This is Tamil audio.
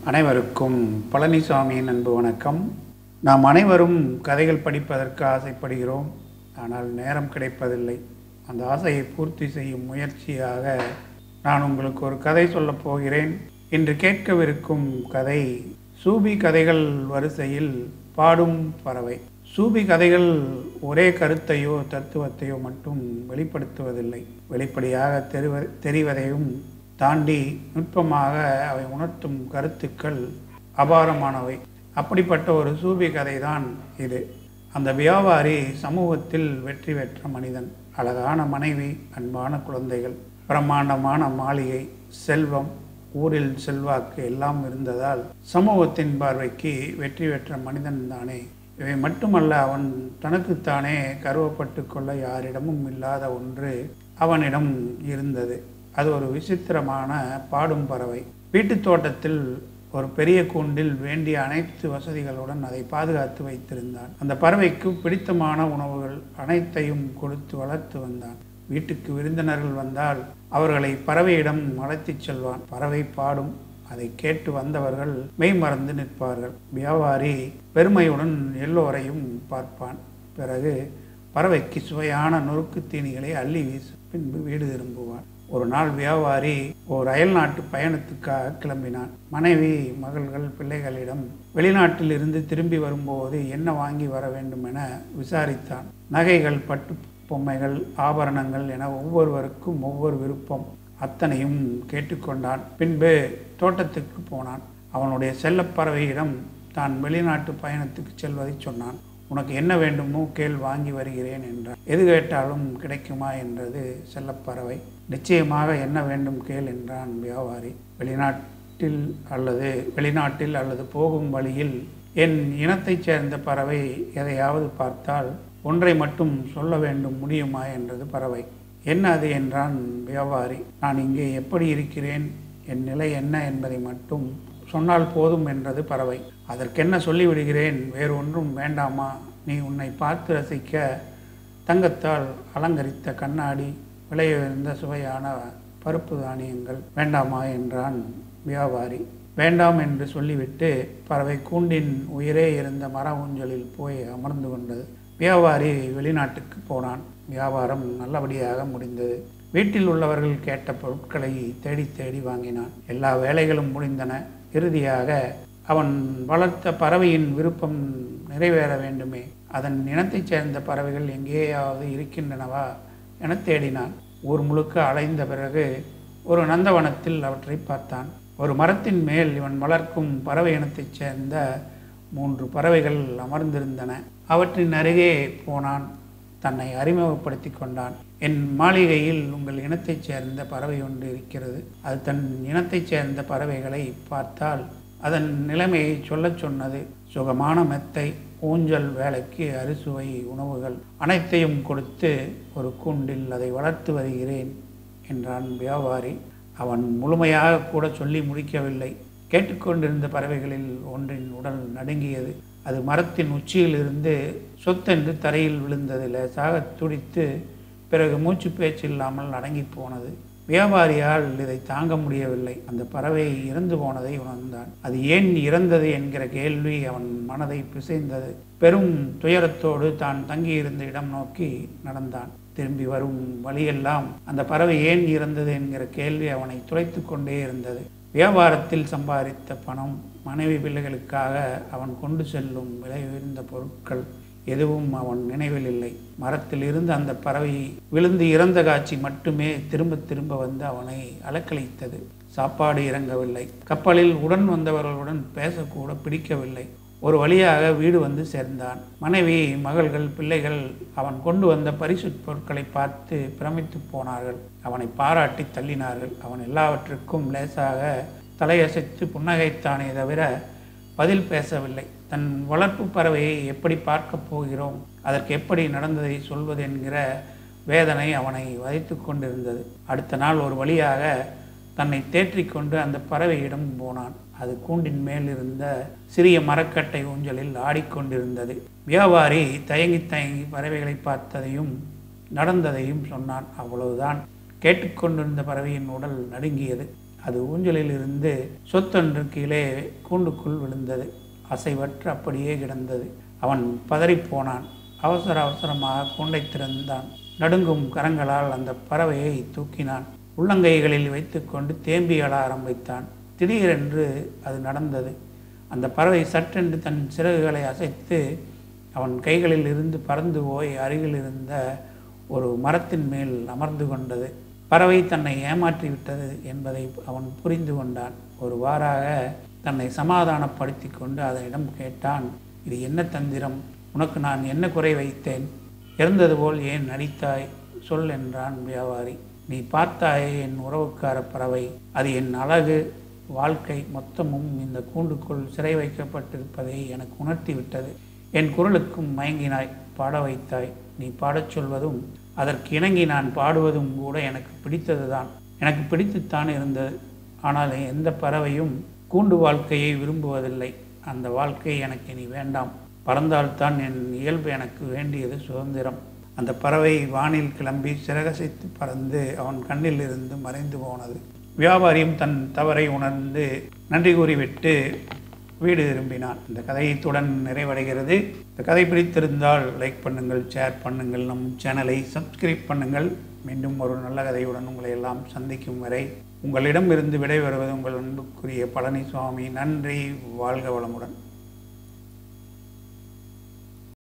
அனைவருக்கும் பழனிசாமியின் அன்பு வணக்கம் நாம் அனைவரும் கதைகள் படிப்பதற்கு ஆசைப்படுகிறோம் ஆனால் நேரம் கிடைப்பதில்லை அந்த ஆசையை பூர்த்தி செய்யும் முயற்சியாக நான் உங்களுக்கு ஒரு கதை சொல்லப் போகிறேன் இன்று கேட்கவிருக்கும் கதை சூபி கதைகள் வரிசையில் பாடும் பறவை சூபி கதைகள் ஒரே கருத்தையோ தத்துவத்தையோ மட்டும் வெளிப்படுத்துவதில்லை வெளிப்படையாக தெரிவ தெரிவதையும் தாண்டி நுட்பமாக அவை உணர்த்தும் கருத்துக்கள் அபாரமானவை அப்படிப்பட்ட ஒரு சூபி கதைதான் இது அந்த வியாபாரி சமூகத்தில் வெற்றி பெற்ற மனிதன் அழகான மனைவி அன்பான குழந்தைகள் பிரம்மாண்டமான மாளிகை செல்வம் ஊரில் செல்வாக்கு எல்லாம் இருந்ததால் சமூகத்தின் பார்வைக்கு வெற்றி பெற்ற மனிதன் தானே இவை மட்டுமல்ல அவன் தனக்குத்தானே கருவப்பட்டு கொள்ள யாரிடமும் இல்லாத ஒன்று அவனிடம் இருந்தது அது ஒரு விசித்திரமான பாடும் பறவை வீட்டுத் தோட்டத்தில் ஒரு பெரிய கூண்டில் வேண்டிய அனைத்து வசதிகளுடன் அதை பாதுகாத்து வைத்திருந்தான் அந்த பறவைக்கு பிடித்தமான உணவுகள் அனைத்தையும் கொடுத்து வளர்த்து வந்தான் வீட்டுக்கு விருந்தினர்கள் வந்தால் அவர்களை பறவையிடம் அழைத்துச் செல்வான் பறவை பாடும் அதை கேட்டு வந்தவர்கள் மெய் மறந்து நிற்பார்கள் வியாபாரி பெருமையுடன் எல்லோரையும் பார்ப்பான் பிறகு பறவைக்கு சுவையான நொறுக்கு தீனிகளை அள்ளி வீசு பின்பு வீடு திரும்புவான் ஒரு நாள் வியாபாரி ஓர் அயல் நாட்டு பயணத்துக்காக கிளம்பினான் மனைவி மகள்கள் பிள்ளைகளிடம் வெளிநாட்டில் இருந்து திரும்பி வரும்போது என்ன வாங்கி வர வேண்டும் என விசாரித்தான் நகைகள் பட்டு பொம்மைகள் ஆபரணங்கள் என ஒவ்வொருவருக்கும் ஒவ்வொரு விருப்பம் அத்தனையும் கேட்டுக்கொண்டான் பின்பு தோட்டத்துக்கு போனான் அவனுடைய செல்லப்பறவையிடம் தான் வெளிநாட்டு பயணத்துக்கு செல்வதை சொன்னான் உனக்கு என்ன வேண்டுமோ கேள் வாங்கி வருகிறேன் என்றான் எது கேட்டாலும் கிடைக்குமா என்றது செல்லப்பறவை நிச்சயமாக என்ன வேண்டும் கேள் என்றான் வியாபாரி வெளிநாட்டில் அல்லது வெளிநாட்டில் அல்லது போகும் வழியில் என் இனத்தைச் சேர்ந்த பறவை எதையாவது பார்த்தால் ஒன்றை மட்டும் சொல்ல வேண்டும் முடியுமா என்றது பறவை என்ன அது என்றான் வியாபாரி நான் இங்கே எப்படி இருக்கிறேன் என் நிலை என்ன என்பதை மட்டும் சொன்னால் போதும் என்றது பறவை அதற்கென்ன சொல்லிவிடுகிறேன் வேறு ஒன்றும் வேண்டாமா நீ உன்னை பார்த்து ரசிக்க தங்கத்தால் அலங்கரித்த கண்ணாடி விலையுயர்ந்த சுவையான பருப்பு தானியங்கள் வேண்டாமா என்றான் வியாபாரி வேண்டாம் என்று சொல்லிவிட்டு பறவை கூண்டின் உயிரே இருந்த மர ஊஞ்சலில் போய் அமர்ந்து கொண்டது வியாபாரி வெளிநாட்டுக்கு போனான் வியாபாரம் நல்லபடியாக முடிந்தது வீட்டில் உள்ளவர்கள் கேட்ட பொருட்களை தேடி தேடி வாங்கினான் எல்லா வேலைகளும் முடிந்தன இறுதியாக அவன் வளர்த்த பறவையின் விருப்பம் நிறைவேற வேண்டுமே அதன் இனத்தைச் சேர்ந்த பறவைகள் எங்கேயாவது இருக்கின்றனவா என தேடினான் ஊர் முழுக்க அலைந்த பிறகு ஒரு நந்தவனத்தில் அவற்றை பார்த்தான் ஒரு மரத்தின் மேல் இவன் வளர்க்கும் பறவை இனத்தைச் சேர்ந்த மூன்று பறவைகள் அமர்ந்திருந்தன அவற்றின் அருகே போனான் தன்னை அறிமுகப்படுத்தி கொண்டான் என் மாளிகையில் உங்கள் இனத்தைச் சேர்ந்த பறவை ஒன்று இருக்கிறது அது தன் இனத்தைச் சேர்ந்த பறவைகளை பார்த்தால் அதன் நிலைமையை சொல்லச் சொன்னது சுகமான மெத்தை ஊஞ்சல் வேலைக்கு அறுசுவை உணவுகள் அனைத்தையும் கொடுத்து ஒரு கூண்டில் அதை வளர்த்து வருகிறேன் என்றான் வியாபாரி அவன் முழுமையாக கூட சொல்லி முடிக்கவில்லை கேட்டுக்கொண்டிருந்த பறவைகளில் ஒன்றின் உடல் நடுங்கியது அது மரத்தின் உச்சியிலிருந்து சொத்தென்று தரையில் விழுந்தது லேசாக துடித்து பிறகு மூச்சு பேச்சு இல்லாமல் அடங்கி போனது வியாபாரியால் இதை தாங்க முடியவில்லை அந்த பறவை இறந்து போனதை உணர்ந்தான் அது ஏன் இறந்தது என்கிற கேள்வி அவன் மனதை பிசைந்தது பெரும் துயரத்தோடு தான் தங்கியிருந்த இடம் நோக்கி நடந்தான் திரும்பி வரும் வழியெல்லாம் அந்த பறவை ஏன் இறந்தது என்கிற கேள்வி அவனை துளைத்து கொண்டே இருந்தது வியாபாரத்தில் சம்பாதித்த பணம் மனைவி பிள்ளைகளுக்காக அவன் கொண்டு செல்லும் விலை உயர்ந்த பொருட்கள் எதுவும் அவன் நினைவில் இல்லை மரத்தில் இருந்து அந்த பறவை விழுந்து இறந்த காட்சி மட்டுமே திரும்ப திரும்ப வந்து அவனை அலக்களித்தது சாப்பாடு இறங்கவில்லை கப்பலில் உடன் வந்தவர்களுடன் பேசக்கூட பிடிக்கவில்லை ஒரு வழியாக வீடு வந்து சேர்ந்தான் மனைவி மகள்கள் பிள்ளைகள் அவன் கொண்டு வந்த பரிசு பொருட்களை பார்த்து பிரமித்து போனார்கள் அவனை பாராட்டி தள்ளினார்கள் அவன் எல்லாவற்றுக்கும் லேசாக தலையசைத்து புன்னகைத்தானே தவிர பதில் பேசவில்லை தன் வளர்ப்பு பறவையை எப்படி பார்க்கப் போகிறோம் அதற்கு எப்படி நடந்ததை சொல்வது என்கிற வேதனை அவனை வதைத்து கொண்டிருந்தது அடுத்த நாள் ஒரு வழியாக தன்னை தேற்றிக்கொண்டு அந்த பறவையிடம் போனான் அது கூண்டின் மேல் இருந்த சிறிய மரக்கட்டை ஊஞ்சலில் ஆடிக்கொண்டிருந்தது வியாபாரி தயங்கி தயங்கி பறவைகளை பார்த்ததையும் நடந்ததையும் சொன்னான் அவ்வளவுதான் கேட்டுக்கொண்டிருந்த பறவையின் உடல் நடுங்கியது அது ஊஞ்சலில் இருந்து சொத்தொன்று கீழே கூண்டுக்குள் விழுந்தது அசைவற்று அப்படியே கிடந்தது அவன் பதறிப்போனான் அவசர அவசரமாக கூண்டை திறந்தான் நடுங்கும் கரங்களால் அந்த பறவையை தூக்கினான் உள்ளங்கைகளில் வைத்துக்கொண்டு தேம்பி அழ ஆரம்பித்தான் திடீரென்று அது நடந்தது அந்த பறவை சட்டென்று தன் சிறகுகளை அசைத்து அவன் கைகளில் இருந்து பறந்து போய் அருகில் இருந்த ஒரு மரத்தின் மேல் அமர்ந்து கொண்டது பறவை தன்னை ஏமாற்றி விட்டது என்பதை அவன் புரிந்து கொண்டான் ஒரு வாராக தன்னை சமாதானப்படுத்தி கொண்டு அதனிடம் கேட்டான் இது என்ன தந்திரம் உனக்கு நான் என்ன குறை வைத்தேன் இறந்தது போல் ஏன் நடித்தாய் சொல் என்றான் வியாபாரி நீ பார்த்தாயே என் உறவுக்கார பறவை அது என் அழகு வாழ்க்கை மொத்தமும் இந்த கூண்டுக்குள் சிறை வைக்கப்பட்டிருப்பதை எனக்கு உணர்த்தி விட்டது என் குரலுக்கும் மயங்கினாய் பாட வைத்தாய் நீ பாடச் சொல்வதும் அதற்கு இணங்கி நான் பாடுவதும் கூட எனக்கு பிடித்ததுதான் எனக்கு பிடித்துத்தான் இருந்தது ஆனால் எந்த பறவையும் கூண்டு வாழ்க்கையை விரும்புவதில்லை அந்த வாழ்க்கை எனக்கு இனி வேண்டாம் பறந்தால்தான் என் இயல்பு எனக்கு வேண்டியது சுதந்திரம் அந்த பறவை வானில் கிளம்பி சிறகசைத்து பறந்து அவன் கண்ணில் இருந்து மறைந்து போனது வியாபாரியும் தன் தவறை உணர்ந்து நன்றி கூறிவிட்டு வீடு திரும்பினான் இந்த கதை இத்துடன் நிறைவடைகிறது இந்த கதை பிடித்திருந்தால் லைக் பண்ணுங்கள் ஷேர் பண்ணுங்கள் நம் சேனலை சப்ஸ்கிரைப் பண்ணுங்கள் மீண்டும் ஒரு நல்ல கதையுடன் உங்களை எல்லாம் சந்திக்கும் வரை உங்களிடம் இருந்து விடைபெறுவது உங்கள் அன்புக்குரிய பழனிசுவாமி நன்றி வாழ்க வளமுடன்